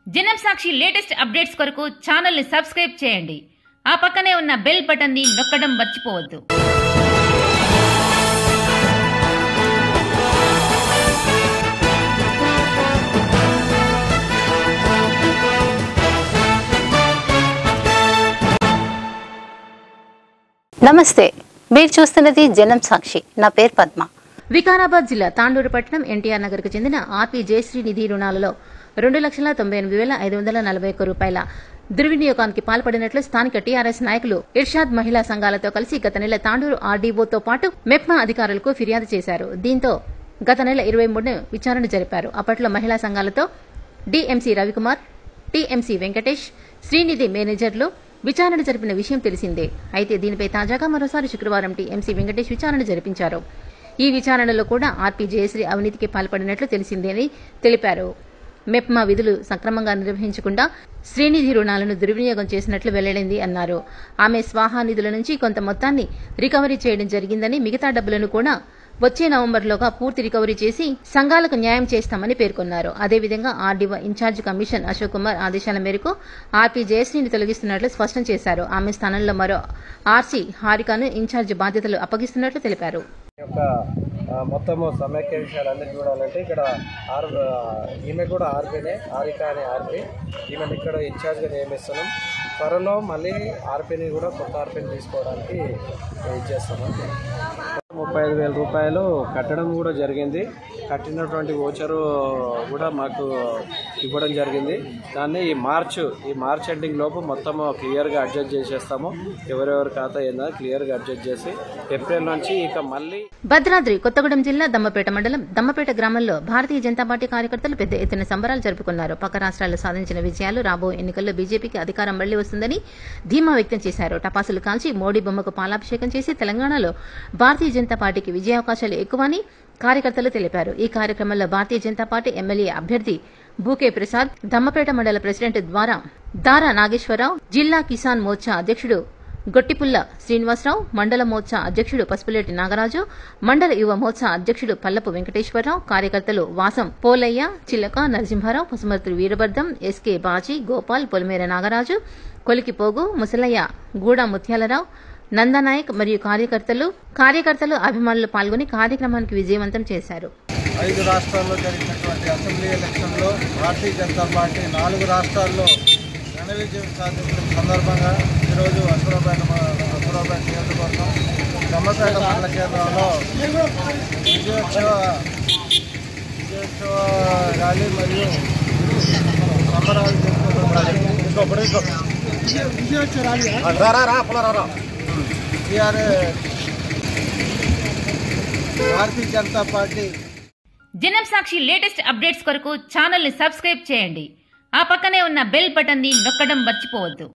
జనం సాక్షి latest updates కొరకు ఛానల్ని సబ్స్క్రైబ్ చేయండి ఆ పక్కనే ఉన్న బెల్ బటన్ని నొక్కడం మర్చిపోవద్దు నమస్తే మీరు చూస్తున్నది జనం సాక్షి నా పేరు పద్మ వికారాబాద్ జిల్లా తాండూరు పట్టణం ఎన్టీఆర్ నగర్కు చెందిన ఆర్పీ జయశ్రీ నిధి రుణాలలో రెండు లక్షల తొంభై ఎనిమిది వేల ఐదు వందల నలభై ఒక్క రూపాయల దుర్వినియోగానికి పాల్పడినట్లు స్థానిక టీఆర్ఎస్ నాయకులు ఇర్షాద్ మహిళా సంఘాలతో కలిసి గత నెల తాండూరు ఆర్డీఓతో పాటు మెప్మా అధికారులకు ఫిర్యాదు చేశారు దీంతో గత నెల ఇరవై మూడున విచారణ జరిపారు అప్పట్లో మహిళా సంఘాలతో డిఎంసీ రవికుమార్ టీఎంసీ వెంకటేష్ శ్రీనిధి మేనేజర్లు విచారణ జరిపిన విషయం తెలిసిందే అయితే దీనిపై తాజాగా మరోసారి శుక్రవారం టీఎంసీ వెంకటేష్ విచారణ జరిపించారు ఈ విచారణలో కూడా ఆర్పీ జయశ్రీ అవినీతికి పాల్పడినట్లు తెలిసిందని తెలిపారు మెప్మా విధులు సక్రమంగా నిర్వహించకుండా శ్రీనిధి రుణాలను దుర్వినియోగం చేసినట్లు వెల్లడైంది అన్నారు ఆమె స్వాహా నిధుల నుంచి కొంత మొత్తాన్ని రికవరీ చేయడం జరిగిందని మిగతా డబ్బులను కూడా వచ్చే నవంబర్లోగా పూర్తి రికవరీ చేసి సంఘాలకు న్యాయం చేస్తామని పేర్కొన్నారు అదేవిధంగా RDO in-charge commission Ashok Kumar ఆదేశాల మేరకు ఆర్పీ జయశ్రీని తొలగిస్తున్నట్లు స్పష్టం చేశారు ఆమె స్థానంలో మరో ఆర్సీ హారికను ఇన్ఛార్జ్ బాధ్యతలు అప్పగిస్తున్నట్లు తెలిపారు యొక్క ఆ, మొత్తము సమైక్య విషయాలన్నీ చూడాలంటే ఇక్కడ ఆర్ ఆ, ఈమె కూడా ఆర్పీనే హారిక అనే ఆర్పీ ఈమెను ఇక్కడ ఇన్ఛార్జ్గా నియమిస్తున్నాం త్వరలో మళ్ళీ ఆర్పీని కూడా కొత్త ఆర్పీని తీసుకోవడానికి ఇచ్చేస్తున్నాం ముప్పై ఐదు వేల రూపాయలు కట్టడం కూడా జరిగింది కట్టినటువంటి ఓచరు కూడా మాకు ఇవ్వడం జరిగింది దాన్ని ఈ మార్చ్ ఈ మార్చ్ ఎండింగ్ లోపు మొత్తం క్లియర్గా అడ్జస్ట్ చేసేస్తాము ఎవరెవరి ఖాతా ఏందో క్లియర్గా అడ్జస్ట్ చేసి ఏప్రిల్ నుంచి ఇక మళ్ళీ భద్రాద్రి కొత్తగూడెం జిల్లా దమ్మపేట మండలం దమ్మపేట గ్రామంలో భారతీయ జనతా పార్టీ కార్యకర్తలు పెద్ద ఎత్తున సంబరాలు జరుపుకున్నారు పక్క రాష్ట్రాల్లో సాధించిన విజయాలు రాబో ఎన్నికల్లో బీజేపీకి అధికారం మళ్లీ వస్తుందని ధీమా వ్యక్తం చేశారు టపాసులు కాల్చి మోడీ బొమ్మకు పాలాభిషేకం చేసి తెలంగాణలో భారతీయ జనతా పార్టీకి విజయావకాశాలు ఎక్కువని కార్యకర్తలు తెలిపారు ఈ కార్యక్రమంలో భారతీయ జనతా పార్టీ ఎమ్మెల్యే అభ్యర్థి బూకే ప్రసాద్ దమ్మపేట మండల ప్రెసిడెంట్ ద్వారా దారా నాగేశ్వరరావు జిల్లా కిసాన్ మోర్చా అధ్యక్షుడు గొట్టిపుల్ల శ్రీనివాసరావు మండల మోర్చా అధ్యక్షుడు పసుపులేటి నాగరాజు మండల యువ మోర్చా అధ్యక్షుడు పల్లపు వెంకటేశ్వరరావు కార్యకర్తలు వాసం పోలయ్య చిల్లక నరసింహారావు పసుమర్తి వీరభద్రం ఎస్కే బాజీ గోపాల్ పొలిమేర నాగరాజు కొలికిపోగు ముసలయ్య గూడ ముత్యాలరావు నందనాయక్ మరియు కార్యకర్తలు కార్యకర్తలు అభిమానులు పాల్గొని కార్యక్రమానికి విజయవంతం చేశారు ఐదు రాష్ట్రాల్లో జరిగినటువంటి అసెంబ్లీ ఎలక్షన్లో భారతీయ జనతా పార్టీ నాలుగు రాష్ట్రాల్లో ఘన విజయం సాధించిన సందర్భంగా ఈరోజు అసురాపేట అసురాపేట నియోజకవర్గం దమ్మపేట మండల కేంద్రంలో విజయోత్సవ విజయోత్సవ ర్యాలీ మరియు సంబరాలు జరుపుకోవడం టీఆర్ఎస్ భారతీయ జనతా పార్టీ జనం సాక్షి లేటెస్ట్ అప్డేట్స్ కొరకు ఛానల్ని సబ్స్క్రైబ్ చేయండి ఆ పక్కనే ఉన్న బెల్ బటన్ని నొక్కడం మర్చిపోవద్దు